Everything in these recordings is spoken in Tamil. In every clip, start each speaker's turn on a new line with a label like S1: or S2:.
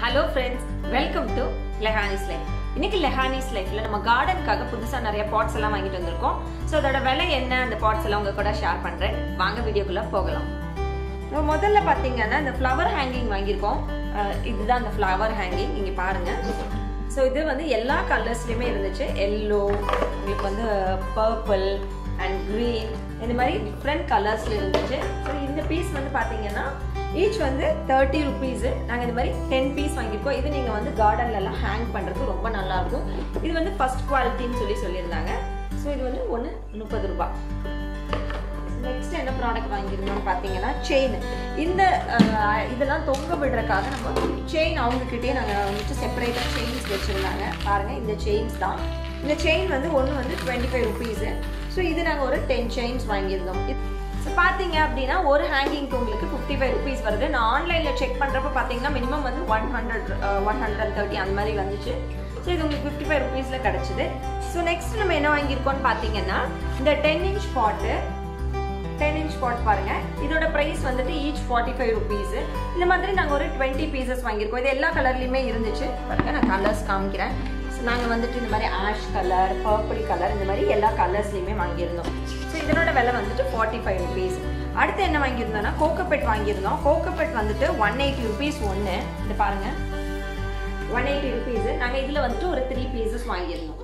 S1: hello friends welcome to Lehani's life இன்னைக்கு லெஹானிஸ் லைஃப்ல நம்ம கார்டனுக்காக புதுசா நிறைய பாட்ஸ் எல்லாம் வாங்கிட்டு வந்திருக்கோம் ஸோ அதோட விலை என்ன அந்த பாட்ஸ் எல்லாம் உங்க கூட ஷேர் பண்றேன் வாங்க வீடியோக்குள்ள போகலாம் இப்போ முதல்ல பார்த்தீங்கன்னா இந்த ஃப்ளவர் ஹேங்கிங் வாங்கியிருக்கோம் அஹ் இதுதான் அந்த ஃப்ளவர் ஹேங்கிங் இங்க பாருங்க ஸோ இது வந்து எல்லா கலர்ஸ்லையுமே இருந்துச்சு எல்லோ உங்களுக்கு வந்து பர்பிள் அண்ட் க்ரீன் இந்த மாதிரி டிஃப்ரெண்ட் கலர்ஸ்ல இருந்துச்சு ஸோ இந்த பீஸ் வந்து பார்த்தீங்கன்னா ஈச் வந்து தேர்ட்டி ருபீஸு நாங்கள் இந்த மாதிரி டென் பீஸ் வாங்கியிருக்கோம் இது நீங்கள் வந்து கார்டன்லலாம் ஹேங் பண்ணுறதுக்கு ரொம்ப நல்லா இருக்கும் இது வந்து ஃபர்ஸ்ட் குவாலிட்டின்னு சொல்லி சொல்லியிருந்தாங்க ஸோ இது வந்து ஒன்று முப்பது ரூபாய் நெக்ஸ்ட் என்ன ப்ராடக்ட் வாங்கியிருந்தோம்னு பார்த்தீங்கன்னா செயின் இந்த அஹ், இதெல்லாம் தொங்க விடுறதுக்காக நம்ம செயின் அவங்கக்கிட்டே நாங்கள் வந்துட்டு செப்பரேட்டாக செயின்ஸ் வச்சுருந்தாங்க பாருங்கள் இந்த செயின்ஸ் தான் இந்த செயின் வந்து ஒன்று வந்து டுவெண்ட்டி ஃபைவ் ருபீஸு ஸோ இது நாங்கள் ஒரு டென் செயின்ஸ் வாங்கியிருந்தோம் ஸோ பார்த்தீங்க அப்படின்னா ஒரு ஹேங்கிங்க்கு உங்களுக்கு ஃபிஃப்டி ஃபைவ் ருபீஸ் வருது நான் ஆன்லைனில் செக் பண்ணுறப்ப பார்த்தீங்கன்னா மினிமம் வந்து one hundred one hundred and thirty அந்த மாதிரி வந்துச்சு ஸோ இது உங்களுக்கு ஃபிஃப்டி ஃபைவ் ருபீஸில் கிடச்சிது ஸோ நெக்ஸ்ட் நம்ம என்ன வாங்கியிருக்கோம்னு பார்த்தீங்கன்னா இந்த ten inch pot ten inch pot பாருங்க இதோட பிரைஸ் வந்துட்டு ஈச் ஃபார்ட்டி ஃபைவ் ருபீஸ் இந்த மாதிரி நாங்கள் ஒரு டுவெண்ட்டி பீசஸ் வாங்கியிருக்கோம் இது எல்லா கலர்லையுமே இருந்துச்சு பாருங்க நான் கலர்ஸ் காமிக்கிறேன் ஸோ நாங்கள் வந்துட்டு இந்த மாதிரி ஆஷ் கலர் பர்பிள் கலர் இந்த மாதிரி எல்லா கலர்ஸ்லையுமே வாங்கியிருந்தோம் ஸோ இதனோட விலை வந்துட்டு ஃபார்ட்டி ஃபைவ் ருபீஸ் அடுத்து என்ன வாங்கியிருந்தோம்னா கோகோபெட் வாங்கியிருந்தோம் கோகோபெட் வந்துட்டு ஒன் எயிட்டி ருபீஸ் ஒன்று இது பாருங்க ஒன் எயிட்டி ருபீஸ் நாங்கள் இதில் வந்துட்டு ஒரு த்ரீ பீசஸ் வாங்கியிருந்தோம்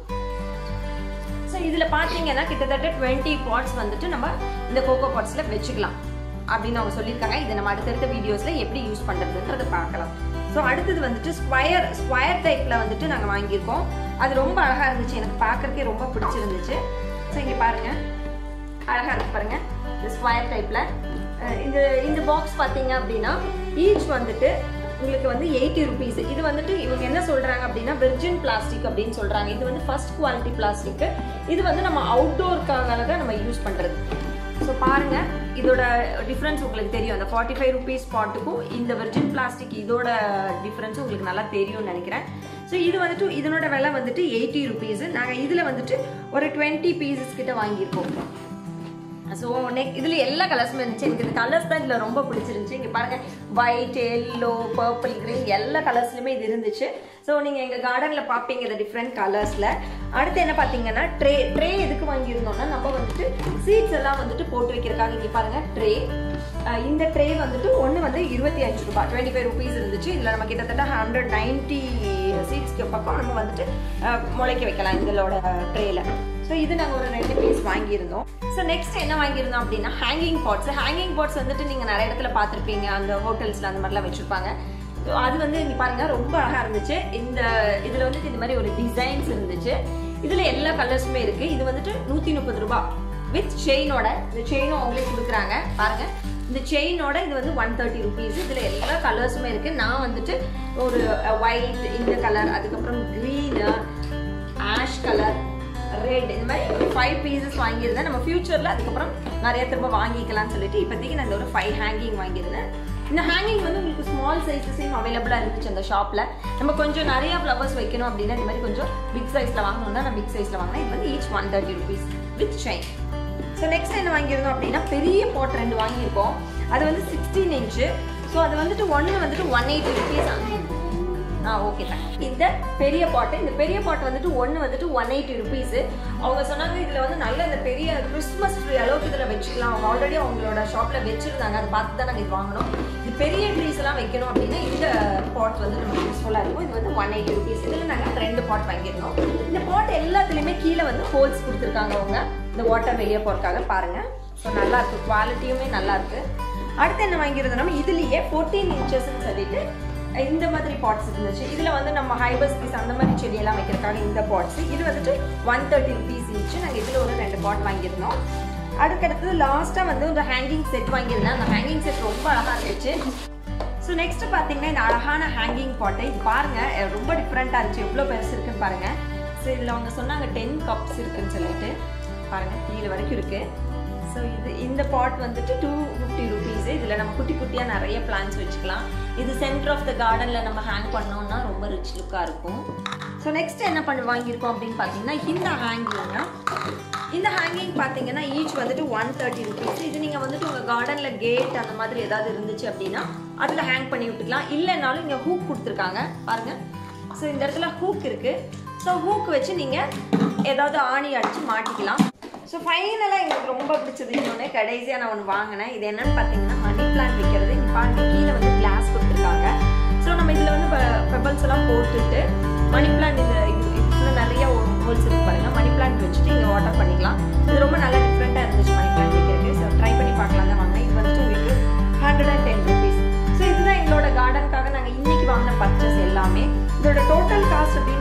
S1: ஸோ இதில் பார்த்தீங்கன்னா கிட்டத்தட்ட டுவெண்ட்டி பாட்ஸ் வந்துட்டு நம்ம இந்த கோகோ பாட்ஸில் வச்சுக்கலாம் அப்படின்னு அவங்க சொல்லியிருக்காங்க இதை நம்ம அடுத்தடுத்த வீடியோஸில் எப்படி யூஸ் பண்ணுறதுன்றதை பார்க்கலாம் ஸோ அடுத்தது வந்துட்டு ஸ்கொயர் ஸ்கொயர் டைப்பில் வந்துட்டு நாங்கள் வாங்கியிருக்கோம் அது ரொம்ப அழகாக இருந்துச்சு எனக்கு பார்க்கறக்கே ரொம்ப பிடிச்சிருந்துச்சு ஸோ இங்கே பாருங்கள் அழகாக இருக்கு பாருங்க இந்த ஸ்கொயர் டைப்பில் இந்த இந்த பாக்ஸ் பார்த்தீங்க அப்படின்னா ஈச் வந்துட்டு உங்களுக்கு வந்து எயிட்டி ருபீஸ் இது வந்துட்டு இவங்க என்ன சொல்றாங்க அப்படின்னா வெர்ஜின் பிளாஸ்டிக் அப்படின்னு சொல்றாங்க இது வந்து ஃபர்ஸ்ட் குவாலிட்டி பிளாஸ்டிக் இது வந்து நம்ம அவுட்டோர்க்காக தான் நம்ம யூஸ் பண்றது ஸோ பாருங்க இதோட டிஃப்ரென்ஸ் உங்களுக்கு தெரியும் அந்த ஃபார்ட்டி ஃபைவ் ருபீஸ் பாட்டுக்கும் இந்த வெர்ஜின் பிளாஸ்டிக் இதோட டிஃப்ரென்ஸ் உங்களுக்கு நல்லா தெரியும்னு நினைக்கிறேன் ஸோ இது வந்துட்டு இதனோட விலை வந்துட்டு எயிட்டி ருபீஸ் நாங்கள் இதில் வந்துட்டு ஒரு டுவெண்ட்டி பீசஸ் கிட்ட வாங்கியிருக்கோம் ஸோ நெக் இதில் எல்லா கலர்ஸுமே இருந்துச்சு எனக்கு இந்த கலர்ஸ் தான் இதில் ரொம்ப பிடிச்சிருந்துச்சு இங்கே பாருங்க ஒயிட் எல்லோ பர்பிள் க்ரீன் எல்லா கலர்ஸ்லையுமே இது இருந்துச்சு ஸோ நீங்கள் எங்கள் கார்டனில் பார்ப்பீங்க இந்த டிஃப்ரெண்ட் கலர்ஸில் அடுத்து என்ன பார்த்தீங்கன்னா ட்ரே ட்ரே எதுக்கு வாங்கியிருந்தோம்னா நம்ம வந்துட்டு சீட்ஸ் எல்லாம் வந்துட்டு போட்டு வைக்கிறதுக்காக இங்கே பாருங்க ட்ரே இந்த ட்ரே வந்துட்டு ஒன்று வந்து இருபத்தி அஞ்சு ரூபாய் டுவெண்ட்டி ஃபைவ் ருபீஸ் இருந்துச்சு இதில் நம்ம கிட்டத்தட்ட ஹண்ட்ரட் நைன்ட்டி சீட்ஸ்க்கு பக்கம் நம்ம வந்துட்டு அஹ், முளைக்க வைக்கலாம் இதோட ட்ரேல ஸோ இது நாங்கள் ஒரு ரெண்டு பீஸ் வாங்கியிருந்தோம் ஸோ நெக்ஸ்ட் என்ன வாங்கியிருந்தோம் அப்படின்னா ஹேங்கிங் பாட்ஸ் ஹேங்கிங் பாட்ஸ் வந்துட்டு நீங்கள் நிறைய இடத்துல பார்த்துருப்பீங்க அந்த ஹோட்டல்ஸில் அந்த மாதிரிலாம் வச்சுருப்பாங்க ஸோ அது வந்து இங்கே பாருங்க ரொம்ப அழகாக இருந்துச்சு இந்த இதில் வந்துட்டு இந்த மாதிரி ஒரு டிசைன்ஸ் இருந்துச்சு இதில் எல்லா கலர்ஸுமே இருக்குது இது வந்துட்டு நூற்றி முப்பது ரூபாய் வித் செயினோட இந்த செயினும் அவங்களே கொடுக்குறாங்க பாருங்க இந்த செயினோட இது வந்து ஒன் தேர்ட்டி ருபீஸ் இதில் எல்லா கலர்ஸுமே இருக்குது நான் வந்துட்டு ஒரு ஒயிட் இந்த கலர் அதுக்கப்புறம் க்ரீனு ஆஷ் கலர் ரெட் இந்த மாதிரி ஒரு ஃபைவ் பீசஸ் வாங்கியிருந்தேன் நம்ம ஃபியூச்சரில் அதுக்கப்புறம் நிறைய திரும்ப வாங்கிக்கலாம்னு சொல்லிட்டு இப்போதைக்கு நான் இந்த ஒரு ஃபைவ் ஹேங்கிங் வாங்கியிருந்தேன் இந்த ஹேங்கிங் வந்து உங்களுக்கு ஸ்மால் சைஸஸையும் அவைலபிளாக இருந்துச்சு அந்த ஷாப்பில் நம்ம கொஞ்சம் நிறைய ஃப்ளவர்ஸ் வைக்கணும் அப்படின்னா இந்த மாதிரி கொஞ்சம் பிக் சைஸில் வாங்கணும்னா நான் பிக் சைஸில் வாங்கினேன் இது வந்து each one thirty rupees with chain so next என்ன வாங்கியிருந்தோம் அப்படின்னா பெரிய பாட் ரெண்டு வாங்கியிருக்கோம் அது வந்து சிக்ஸ்டீன் இன்ச்சு ஸோ அது வந்துட்டு ஒன்று வந்துட்டு ஒன் எயிட்டி ருபீஸ் ஆ ஓகே தான் இந்த பெரிய பாட்டு இந்த பெரிய பாட் வந்துட்டு ஒன்று வந்துட்டு ஒன் எயிட்டி ருபீஸ் அவங்க சொன்னாங்க இதில் வந்து நல்ல இந்த பெரிய கிறிஸ்மஸ் ட்ரீ அளவுக்கு இதில் வச்சுக்கலாம் அவங்க ஆல்ரெடி அவங்களோட ஷாப்பில் வச்சுருந்தாங்க அதை பார்த்து தான் நாங்கள் இது வாங்கினோம் இது பெரிய ட்ரீஸ் எல்லாம் வைக்கணும் அப்படின்னா இந்த பாட் வந்து நமக்கு யூஸ்ஃபுல்லாக இருக்கும் இது வந்து ஒன் எயிட்டி ருபீஸ் இதில் நாங்கள் ரெண்டு பாட் வாங்கியிருந்தோம் இந்த பாட் எல்லாத்துலேயுமே கீழே வந்து ஹோல்ஸ் கொடுத்துருக்காங்க அவங்க இந்த வாட்டர் வெளியே போகிறதுக்காக பாருங்கள் ஸோ நல்லா இருக்கு குவாலிட்டியுமே நல்லா இருக்கு அடுத்து என்ன வாங்கியிருந்தோம் இதுலேயே ஃபோர்டீன் இன்ச்சஸ்ன்னு சொல்லிட்டு இந்த மாதிரி பாட்ஸ் இருந்துச்சு இதில் வந்து நம்ம ஹைபஸ்கிஸ் அந்த மாதிரி செடியெல்லாம் வைக்கிறதுக்காக இந்த பாட்ஸ் இது வந்துட்டு ஒன் தேர்ட்டி ருபீஸ் ஈச்சு நாங்கள் இதில் ஒரு ரெண்டு பாட் வாங்கியிருந்தோம் அதுக்கடுத்தது லாஸ்ட்டாக வந்து ஒரு ஹேங்கிங் செட் வாங்கியிருந்தேன் அந்த ஹேங்கிங் செட் ரொம்ப அழகாக இருந்துச்சு ஸோ நெக்ஸ்ட் பார்த்தீங்கன்னா இந்த அழகான ஹேங்கிங் பாட்டை இது பாருங்க அஹ் ரொம்ப டிஃப்ரெண்ட்டாக இருந்துச்சு எவ்வளோ பெருசு இருக்குன்னு பாருங்க ஸோ இதில் அவங்க சொன்னாங்க டென் கப்ஸ் இருக்குன்னு சொல்லிட்டு பாருங்க கீழே வரைக்கும் இருக்கு ஸோ இது இந்த பாட் வந்துட்டு டூ ஃபிஃப்டி ருபீஸ் இதில் நம்ம குட்டி குட்டியாக நிறைய பிளான்ஸ் வச்சுக்கலாம் இது சென்டர் ஆஃப் த கார்டனில் நம்ம ஹேங் பண்ணோம்னா ரொம்ப ரிச் லுக்காக இருக்கும் ஸோ நெக்ஸ்ட் என்ன பண்ணி வாங்கியிருக்கோம் அப்படின்னு பார்த்தீங்கன்னா இந்த ஹேங்கிங்னா இந்த ஹேங்கிங் பார்த்தீங்கன்னா ஈச் வந்துட்டு ஒன் தேர்ட்டி ருபீஸ் இது நீங்கள் வந்துட்டு உங்கள் கார்டனில் கேட் அந்த மாதிரி ஏதாவது இருந்துச்சு அப்படின்னா அதில் ஹேங் பண்ணி விட்டுக்கலாம் இல்லைனாலும் இங்கே ஹூக் கொடுத்துருக்காங்க பாருங்க ஸோ இந்த இடத்துல ஹூக் இருக்கு ஸோ ஹூக் வச்சு நீங்கள் ஏதாவது ஆணி அடித்து மாட்டிக்கலாம் ஸோ ஃபைனலாக எங்களுக்கு ரொம்ப பிடிச்சது இன்னொன்று கடைசியாக நான் ஒன்று வாங்கினேன் இது என்னன்னு பார்த்தீங்கன்னா மணி பிளான்ட் வைக்கிறது இங்கே பாருங்க கீழே வந்து கிளாஸ் கொடுத்துருக்காங்க ஸோ நம்ம இதில் வந்து பெபல்ஸ் எல்லாம் போட்டுட்டு மணி பிளான்ட் இந்த இது இதுல நிறைய ஹோல்ஸ் இருக்கு பாருங்க மணி பிளான்ட் வச்சுட்டு இங்கே வாட்டர் பண்ணிக்கலாம் இது ரொம்ப நல்லா டிஃப்ரெண்ட்டாக இருந்துச்சு மணி பிளான்ட் வைக்கிறது ஸோ ட்ரை பண்ணி பார்க்கலாம் தான் வாங்கினேன் இது வந்துட்டு உங்களுக்கு hundred and ten rupees so இதுதான் எங்களோட கார்டனுக்காக நாங்கள் இன்னைக்கு வாங்கின பர்ச்சேஸ் எல்லாமே இதோட டோட்டல் காஸ்ட் அப்படின்னு